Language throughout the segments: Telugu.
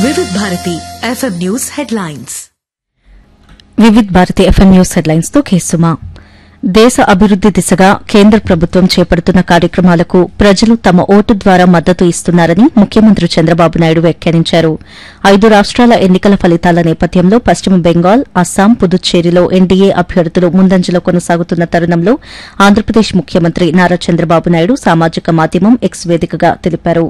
వివిధ Bharati FM news headlines Vividh Bharati FM news headlines తో కేసుమా దేశ అభివృద్ది దిశగా కేంద్ర ప్రభుత్వం చేపడుతున్న కార్యక్రమాలకు ప్రజలు తమ ఓటు ద్వారా మద్దతు ఇస్తున్నారని ముఖ్యమంత్రి చంద్రబాబు నాయుడు వ్యాఖ్యానించారు ఐదు రాష్ట్రాల ఎన్నికల ఫలితాల నేపథ్యంలో పశ్చిమ బెంగాల్ అస్సాం పుదుచ్చేరిలో ఎన్డీఏ అభ్యర్థులు ముందంజలో కొనసాగుతున్న తరుణంలో ఆంధ్రప్రదేశ్ ముఖ్యమంత్రి నారా చంద్రబాబు నాయుడు సామాజిక మాధ్యమం ఎక్స్ వేదికగా తెలిపారు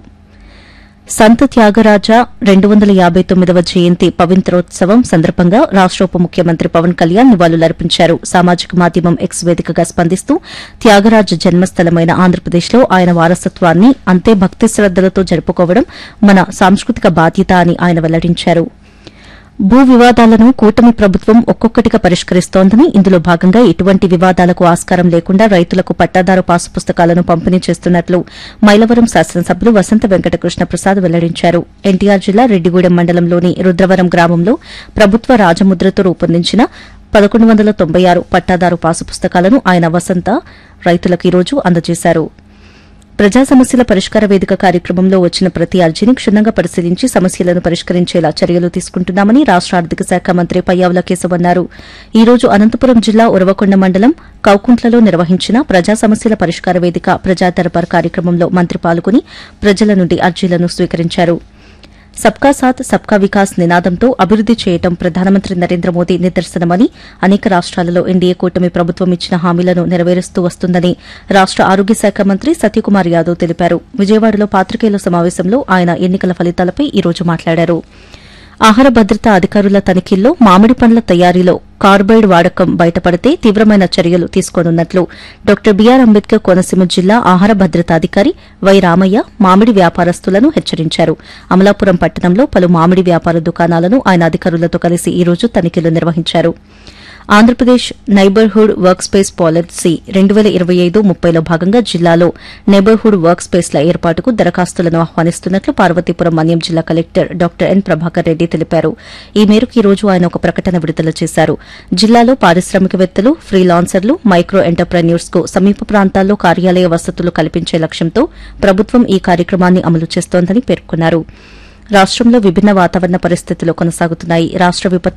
సంత త్యాగరాజ రెండు వందల యాబై తొమ్మిదవ జయంతి పవిత్రోత్సవం సందర్భంగా రాష్ట ఉప ముఖ్యమంత్రి పవన్ కళ్యాణ్ నివాళులర్పించారు సామాజిక మాధ్యమం ఎక్స్ వేదికగా స్పందిస్తూ త్యాగరాజ జన్మస్థలమైన ఆంధ్రప్రదేశ్లో ఆయన వారసత్వాన్ని అంతే భక్తి శ్రద్దలతో జరుపుకోవడం మన సాంస్కృతిక బాధ్యత అని ఆయన వెల్లడించారు భూ వివాదాలను కూటమి ప్రభుత్వం ఒక్కొక్కటిగా పరిష్కరిస్తోందని ఇందులో భాగంగా ఎటువంటి వివాదాలకు ఆస్కారం లేకుండా రైతులకు పట్టాదారు పాసు పుస్తకాలను పంపిణీ చేస్తున్నట్లు మైలవరం శాసనసభ్యులు వసంత వెంకటకృష్ణ ప్రసాద్ వెల్లడించారు ఎన్టీఆర్ జిల్లా రెడ్డిగూడెం మండలంలోని రుద్రవరం గ్రామంలో ప్రభుత్వ రాజముద్రతో రూపొందించిన పదకొండు వందల తొంభై ఆరు పట్టాదారు పాసు పుస్తకాలను ఆయన వసంత రైతులకు ఈరోజు అందజేశారు ప్రజా సమస్యల పరిష్కార వేదిక కార్యక్రమంలో వచ్చిన ప్రతి అర్జీని క్షుణ్ణంగా పరిశీలించి సమస్యలను పరిష్కరించేలా చర్యలు తీసుకుంటున్నామని రాష్ట ఆర్థిక శాఖ మంత్రి పయ్యావుల కేశవ్ అన్నారు ఈ రోజు అనంతపురం జిల్లా ఉరవకొండ మండలం కౌకుంట్లలో నిర్వహించిన ప్రజా సమస్యల పరిష్కార వేదిక ప్రజా దర్బార్ కార్యక్రమంలో మంత్రి పాల్గొని ప్రజల నుండి అర్జీలను స్వీకరించారు సబ్కా సాత్ సబ్కా వికాస్ నినాదంతో అభివృద్ది చేయటం ప్రధానమంత్రి నరేంద్ర మోదీ నిదర్శనమని అనేక రాష్ట్రాలలో ఎన్డీఏ కూటమి ప్రభుత్వం ఇచ్చిన హామీలను నెరవేరుస్తూ వస్తుందని రాష్ట ఆరోగ్య శాఖ మంత్రి సత్యకుమార్ యాదవ్ తెలిపారు విజయవాడలో పాత్రికేయుల సమావేశంలో ఆయన ఎన్నికల ఫలితాలపై ఈ రోజు మాట్లాడారు ఆహార భద్రతా అధికారుల తనిఖీల్లో మామిడి పండ్ల తయారీలో కార్బైడ్ వాడకం బయటపడితే తీవ్రమైన చర్యలు తీసుకోనున్నట్లు డాక్టర్ బీఆర్ అంబేద్కర్ కోనసీమ జిల్లా ఆహార భద్రతాధికారి వై రామయ్య మామిడి వ్యాపారస్తులను హెచ్చరించారు అమలాపురం పట్టణంలో పలు మామిడి వ్యాపార దుకాణాలను ఆయన అధికారులతో కలిసి ఈ రోజు తనిఖీలు నిర్వహించారు Andhra Pradesh neighbourhood work space policy రెండు వేల ఇరవై ఐదు ముప్పైలో భాగంగా జిల్లాలో నైబర్హుడ్ వర్క్ స్పేస్ల ఏర్పాటుకు దరఖాస్తులను ఆహ్వానిస్తున్నట్లు పార్వతీపురం మన్యం జిల్లా collector doctor N Prabhakar Reddy తెలిపారు ఈ మేరకు ఈ రోజు ఆయన ఒక ప్రకటన విడుదల చేశారు జిల్లాలో పారిశ్రామికవేత్తలు ఫ్రీలాన్సర్లు మైక్రో ఎంటర్ప్రెన్యూర్స్ కు సమీప ప్రాంతాల్లో కార్యాలయ వసతులు కల్పించే లక్ష్యంతో ప్రభుత్వం ఈ కార్యక్రమాన్ని అమలు చేస్తోందని పేర్కొన్నారు రాష్టంలో విభిన్న వాతావరణ పరిస్థితులు కొనసాగుతున్నాయి రాష్ట విపత్తు